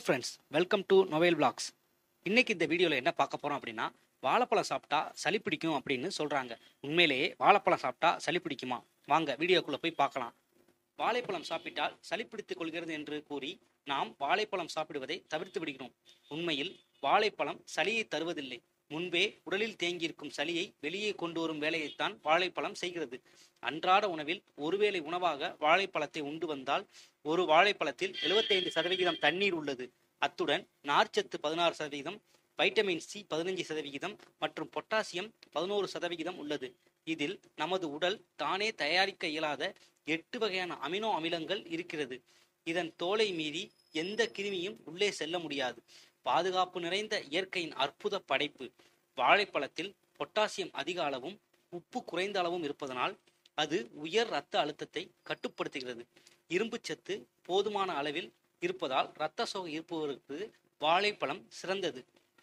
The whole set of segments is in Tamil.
ஃப்ரெண்ட்ஸ் வெல்கம் டு நொவேல் பிளாக்ஸ் இன்னைக்கு இந்த வீடியோவில் என்ன பார்க்க போகிறோம் அப்படின்னா வாழைப்பழம் சாப்பிட்டா சளி பிடிக்கும் அப்படின்னு சொல்கிறாங்க உண்மையிலேயே வாழைப்பழம் சாப்பிட்டா சளி பிடிக்குமா வாங்க வீடியோக்குள்ளே போய் பார்க்கலாம் வாழைப்பழம் சாப்பிட்டால் சளி பிடித்துக் கொள்கிறது என்று கூறி நாம் வாழைப்பழம் சாப்பிடுவதை தவிர்த்து விடுகிறோம் உண்மையில் வாழைப்பழம் சளியை தருவதில்லை முன்பே உடலில் தேங்கியிருக்கும் சளியை வெளியே கொண்டு வரும் வேலையைத்தான் வாழைப்பழம் செய்கிறது அன்றாட உணவில் ஒருவேளை உணவாக வாழைப்பழத்தை உண்டு வந்தால் ஒரு வாழைப்பழத்தில் 75% சதவிகிதம் தண்ணீர் உள்ளது அத்துடன் நார்ச்சத்து பதினாறு சதவிகிதம் வைட்டமின் சி பதினஞ்சு சதவிகிதம் மற்றும் பொட்டாசியம் பதினோரு சதவிகிதம் உள்ளது இதில் நமது உடல் தானே தயாரிக்க இயலாத எட்டு வகையான அமினோ அமிலங்கள் இருக்கிறது இதன் தோலை மீறி எந்த கிருமியும் உள்ளே செல்ல முடியாது பாதுகாப்பு நிறைந்த இயற்கையின் அற்புத படைப்பு வாழைப்பழத்தில் பொட்டாசியம் அதிக அளவும் உப்பு குறைந்த அளவும் இருப்பதனால் அது உயர் இரத்த அழுத்தத்தை கட்டுப்படுத்துகிறது இரும்புச்சத்து போதுமான அளவில் இருப்பதால் இரத்த சோகை இருப்பவருக்கு வாழைப்பழம் சிறந்தது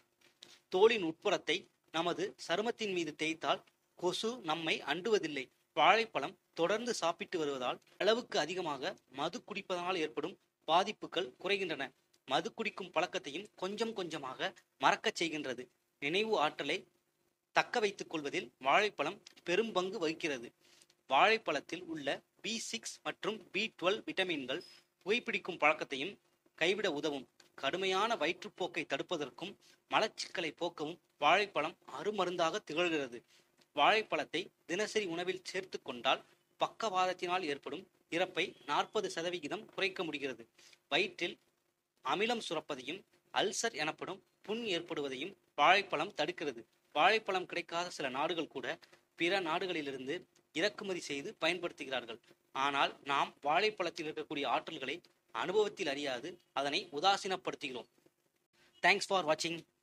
தோலின் உட்புறத்தை நமது சருமத்தின் மீது தேய்த்தால் கொசு நம்மை அண்டுவதில்லை வாழைப்பழம் தொடர்ந்து சாப்பிட்டு வருவதால் அளவுக்கு அதிகமாக மது குடிப்பதனால் ஏற்படும் பாதிப்புகள் குறைகின்றன மது குடிக்கும் பழக்கத்தையும் கொஞ்சம் கொஞ்சமாக மறக்கச் செய்கின்றது நினைவு ஆற்றலை தக்க வைத்துக் கொள்வதில் வாழைப்பழம் பெரும் பங்கு வகிக்கிறது வாழைப்பழத்தில் உள்ள பி சிக்ஸ் மற்றும் பி டுவெல் விட்டமின்கள் புகைப்பிடிக்கும் பழக்கத்தையும் கைவிட உதவும் கடுமையான வயிற்றுப்போக்கை தடுப்பதற்கும் மலச்சிக்கலை போக்கவும் வாழைப்பழம் அருமருந்தாக திகழ்கிறது வாழைப்பழத்தை தினசரி உணவில் சேர்த்து கொண்டால் பக்கவாதத்தினால் ஏற்படும் இறப்பை நாற்பது சதவிகிதம் குறைக்க முடிகிறது வயிற்றில் அமிலம் சுரப்பதையும் அல்சர் எனப்படும் புண் ஏற்படுவதையும் வாழைப்பழம் தடுக்கிறது வாழைப்பழம் கிடைக்காத சில நாடுகள் கூட பிற நாடுகளிலிருந்து இறக்குமதி செய்து பயன்படுத்துகிறார்கள் ஆனால் நாம் வாழைப்பழத்தில் இருக்கக்கூடிய ஆற்றல்களை அனுபவத்தில் அறியாது அதனை உதாசீனப்படுத்துகிறோம் தேங்க்ஸ் ஃபார் வாட்சிங்